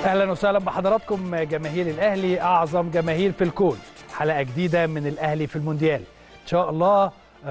اهلا وسهلا بحضراتكم جماهير الاهلي اعظم جماهير في الكون حلقه جديده من الاهلي في المونديال ان شاء الله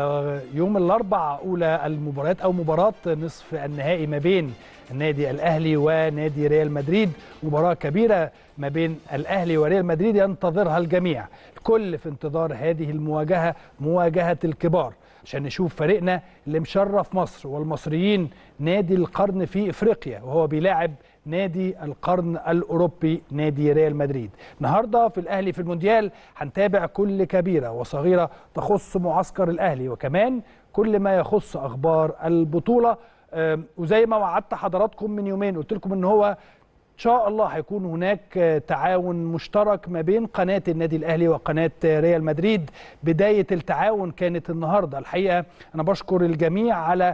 يوم الاربع اولى المباريات او مباراه نصف النهائي ما بين النادي الاهلي ونادي ريال مدريد مباراه كبيره ما بين الاهلي وريال مدريد ينتظرها الجميع الكل في انتظار هذه المواجهه مواجهه الكبار عشان نشوف فريقنا اللي مشرف مصر والمصريين نادي القرن في افريقيا وهو بيلاعب نادي القرن الاوروبي نادي ريال مدريد النهارده في الاهلي في المونديال هنتابع كل كبيره وصغيره تخص معسكر الاهلي وكمان كل ما يخص اخبار البطوله وزي ما وعدت حضراتكم من يومين قلت لكم ان هو ان شاء الله هيكون هناك تعاون مشترك ما بين قناه النادي الاهلي وقناه ريال مدريد بدايه التعاون كانت النهارده الحقيقه انا بشكر الجميع على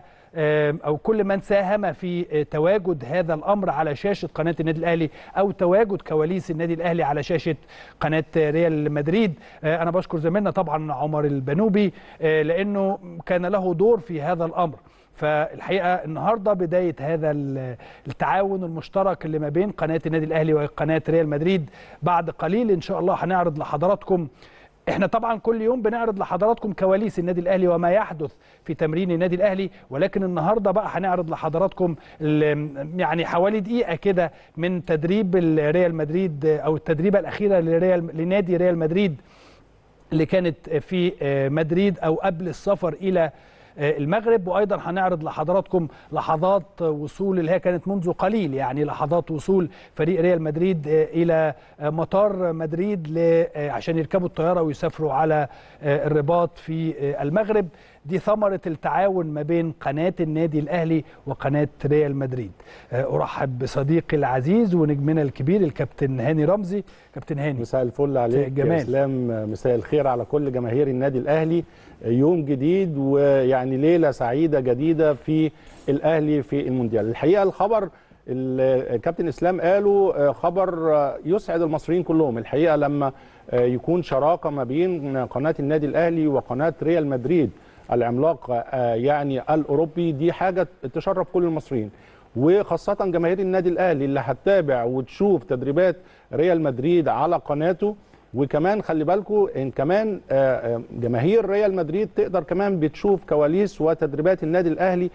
او كل من ساهم في تواجد هذا الامر على شاشه قناه النادي الاهلي او تواجد كواليس النادي الاهلي على شاشه قناه ريال مدريد انا بشكر زميلنا طبعا عمر البنوبي لانه كان له دور في هذا الامر فالحقيقه النهارده بدايه هذا التعاون المشترك اللي ما بين قناه النادي الاهلي وقناه ريال مدريد بعد قليل ان شاء الله هنعرض لحضراتكم احنا طبعا كل يوم بنعرض لحضراتكم كواليس النادي الاهلي وما يحدث في تمرين النادي الاهلي ولكن النهارده بقى هنعرض لحضراتكم يعني حوالي دقيقه كده من تدريب ريال مدريد او التدريبه الاخيره لريال لنادي ريال مدريد اللي كانت في مدريد او قبل السفر الى المغرب وايضا هنعرض لحضراتكم لحظات وصول اللي هي كانت منذ قليل يعني لحظات وصول فريق ريال مدريد الى مطار مدريد عشان يركبوا الطياره ويسافروا على الرباط في المغرب دي ثمرة التعاون ما بين قناة النادي الأهلي وقناة ريال مدريد أرحب بصديقي العزيز ونجمنا الكبير الكابتن هاني رمزي كابتن هاني مساء الفل عليك يا اسلام مساء الخير على كل جماهير النادي الأهلي يوم جديد ويعني ليلة سعيدة جديدة في الأهلي في المونديال الحقيقة الخبر الكابتن اسلام قاله خبر يسعد المصريين كلهم الحقيقه لما يكون شراكه ما بين قناه النادي الاهلي وقناه ريال مدريد العملاق يعني الاوروبي دي حاجه تشرف كل المصريين وخاصه جماهير النادي الاهلي اللي هتتابع وتشوف تدريبات ريال مدريد على قناته وكمان خلي بالكم ان كمان جماهير ريال مدريد تقدر كمان بتشوف كواليس وتدريبات النادي الاهلي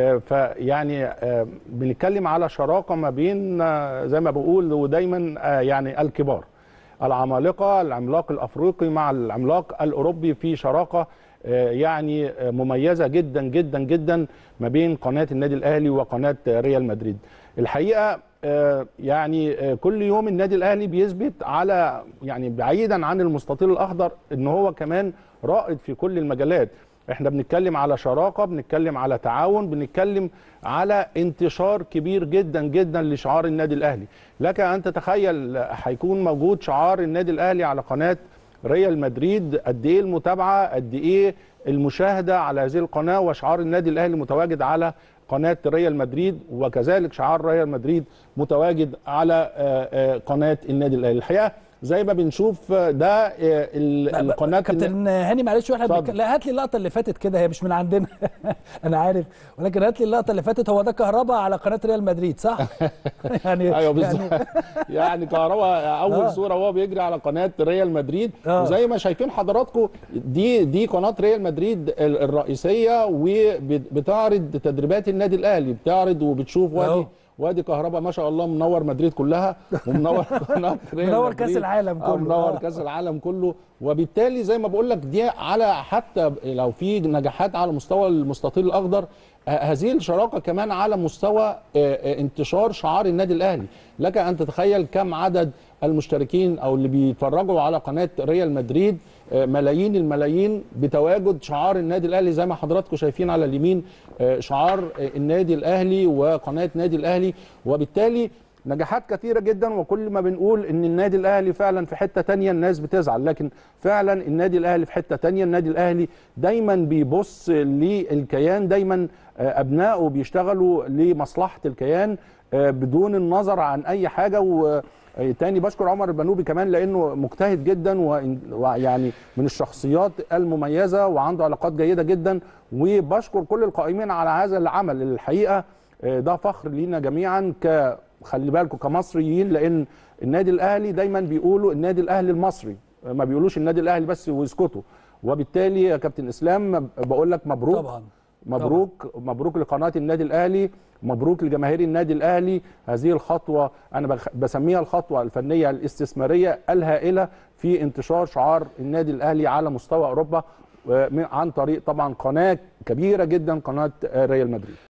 فيعني بنتكلم على شراكه ما بين زي ما بقول ودايما يعني الكبار العمالقه العملاق الافريقي مع العملاق الاوروبي في شراكه يعني مميزه جدا جدا جدا ما بين قناه النادي الاهلي وقناه ريال مدريد الحقيقه يعني كل يوم النادي الاهلي بيثبت على يعني بعيدا عن المستطيل الاخضر ان هو كمان رائد في كل المجالات احنا بنتكلم على شراكه بنتكلم على تعاون بنتكلم على انتشار كبير جدا جدا لشعار النادي الاهلي لك ان تتخيل هيكون موجود شعار النادي الاهلي على قناه ريال مدريد قد ايه المتابعه قد ايه المشاهده على هذه القناه وشعار النادي الاهلي متواجد على قناه ريال مدريد وكذلك شعار ريال مدريد متواجد على قناه النادي الاهلي الحقيقه زي ما بنشوف ده القناه كابتن هاني معلش واحنا بك... لا هات لي اللقطه اللي فاتت كده هي مش من عندنا انا عارف ولكن هات لي اللقطه اللي فاتت هو ده كهربا على قناه ريال مدريد صح؟ يعني ايوه بالظبط يعني, يعني كهربا اول آه. صوره وهو بيجري على قناه ريال مدريد آه. وزي ما شايفين حضراتكم دي دي قناه ريال مدريد الرئيسيه وبتعرض تدريبات النادي الاهلي بتعرض وبتشوف وادي وادي كهربا ما شاء الله منور مدريد كلها ومنور منور كاس العالم كله منور كاس العالم كله وبالتالي زي ما بقول لك دي على حتى لو في نجاحات على مستوى المستطيل الاخضر هذه الشراكه كمان على مستوى انتشار شعار النادي الاهلي لك ان تتخيل كم عدد المشتركين او اللي بيتفرجوا على قناه ريال مدريد ملايين الملايين بتواجد شعار النادي الاهلي زي ما حضراتكم شايفين على اليمين شعار النادي الاهلي وقناه نادي الاهلي وبالتالي نجاحات كثيرة جدا وكل ما بنقول ان النادي الاهلي فعلا في حتة تانية الناس بتزعل لكن فعلا النادي الاهلي في حتة تانية النادي الاهلي دايما بيبص للكيان دايما ابنائه بيشتغلوا لمصلحة الكيان بدون النظر عن اي حاجة و تاني بشكر عمر البنوبي كمان لانه مجتهد جدا ويعني من الشخصيات المميزه وعنده علاقات جيده جدا وبشكر كل القائمين على هذا العمل الحقيقه ده فخر لينا جميعا خلي بالكم كمصريين لان النادي الاهلي دايما بيقولوا النادي الاهلي المصري ما بيقولوش النادي الاهلي بس ويسكتوا وبالتالي يا كابتن اسلام بقول لك مبروك طبعا مبروك طبعا. مبروك لقناه النادي الاهلي مبروك لجماهير النادي الاهلي هذه الخطوه انا بسميها الخطوه الفنيه الاستثماريه الهائله في انتشار شعار النادي الاهلي على مستوى اوروبا عن طريق طبعا قناه كبيره جدا قناه ريال مدريد